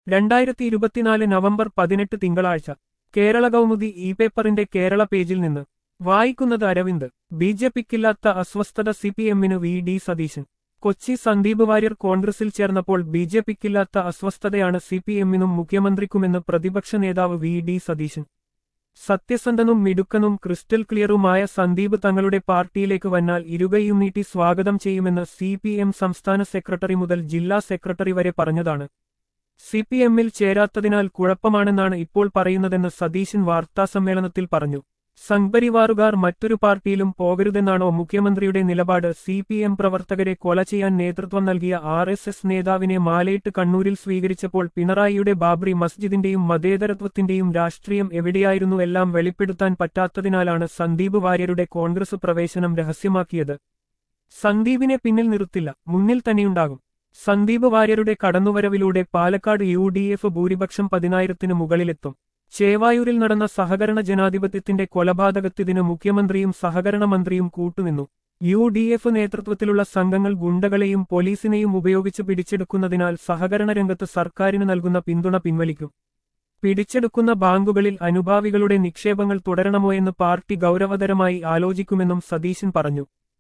രണ്ടായിരത്തി ഇരുപത്തിനാല് നവംബർ പതിനെട്ട് തിങ്കളാഴ്ച കേരള കൗമുദി ഇ പേപ്പറിന്റെ കേരള പേജിൽ നിന്ന് വായിക്കുന്നത് അരവിന്ദ് ബി ജെ പിക്കില്ലാത്ത അസ്വസ്ഥത സി പി എമ്മിന് വി ഡി സതീശൻ കൊച്ചി സന്ദീപ് വാര്യർ കോൺഗ്രസിൽ ചേർന്നപ്പോൾ ബി ജെ പിക്കില്ലാത്ത അസ്വസ്ഥതയാണ് സി പി എമ്മിനും മുഖ്യമന്ത്രിക്കുമെന്ന് പ്രതിപക്ഷ നേതാവ് വി ഡി സതീശൻ സത്യസന്ധനും മിടുക്കനും ക്രിസ്റ്റൽ ക്ലിയറുമായ സന്ദീപ് തങ്ങളുടെ പാർട്ടിയിലേക്ക് വന്നാൽ ഇരുകൈയും നീട്ടി സ്വാഗതം ചെയ്യുമെന്ന് സി പി എം സംസ്ഥാന സെക്രട്ടറി മുതൽ ജില്ലാ സെക്രട്ടറി വരെ പറഞ്ഞതാണ് സി പി എമ്മിൽ ചേരാത്തതിനാൽ കുഴപ്പമാണെന്നാണ് ഇപ്പോൾ പറയുന്നതെന്ന് സതീശൻ വാർത്താസമ്മേളനത്തിൽ പറഞ്ഞു സംഘ്പരിവാറുകാർ മറ്റൊരു പാർട്ടിയിലും പോകരുതെന്നാണോ മുഖ്യമന്ത്രിയുടെ നിലപാട് സി പി എം പ്രവർത്തകരെ കൊല ചെയ്യാൻ നേതൃത്വം നൽകിയ ആർ എസ് എസ് നേതാവിനെ മാലയിട്ട് കണ്ണൂരിൽ സ്വീകരിച്ചപ്പോൾ പിണറായിയുടെ ബാബ്രി മസ്ജിദിന്റെയും മതേതരത്വത്തിന്റെയും രാഷ്ട്രീയം എവിടെയായിരുന്നു എല്ലാം വെളിപ്പെടുത്താൻ പറ്റാത്തതിനാലാണ് സന്ദീപ് വാര്യരുടെ കോൺഗ്രസ് പ്രവേശനം രഹസ്യമാക്കിയത് സന്ദീപിനെ പിന്നിൽ നിർത്തില്ല മുന്നിൽ തന്നെയുണ്ടാകും സന്ദീപ് വാര്യരുടെ കടന്നുവരവിലൂടെ പാലക്കാട് യു ഡി എഫ് ഭൂരിപക്ഷം പതിനായിരത്തിന് മുകളിലെത്തും ചേവായൂരിൽ നടന്ന സഹകരണ ജനാധിപത്യത്തിന്റെ കൊലപാതകത്തിനു മുഖ്യമന്ത്രിയും സഹകരണ മന്ത്രിയും കൂട്ടുനിന്നു യു ഡി എഫ് നേതൃത്വത്തിലുള്ള സംഘങ്ങൾ ഗുണ്ടകളെയും പോലീസിനെയും ഉപയോഗിച്ച് പിടിച്ചെടുക്കുന്നതിനാൽ സഹകരണ രംഗത്ത് സർക്കാരിന് നൽകുന്ന പിന്തുണ പിൻവലിക്കും പിടിച്ചെടുക്കുന്ന ബാങ്കുകളിൽ അനുഭാവികളുടെ നിക്ഷേപങ്ങൾ തുടരണമോ എന്ന് പാർട്ടി ഗൗരവതരമായി ആലോചിക്കുമെന്നും സതീശൻ പറഞ്ഞു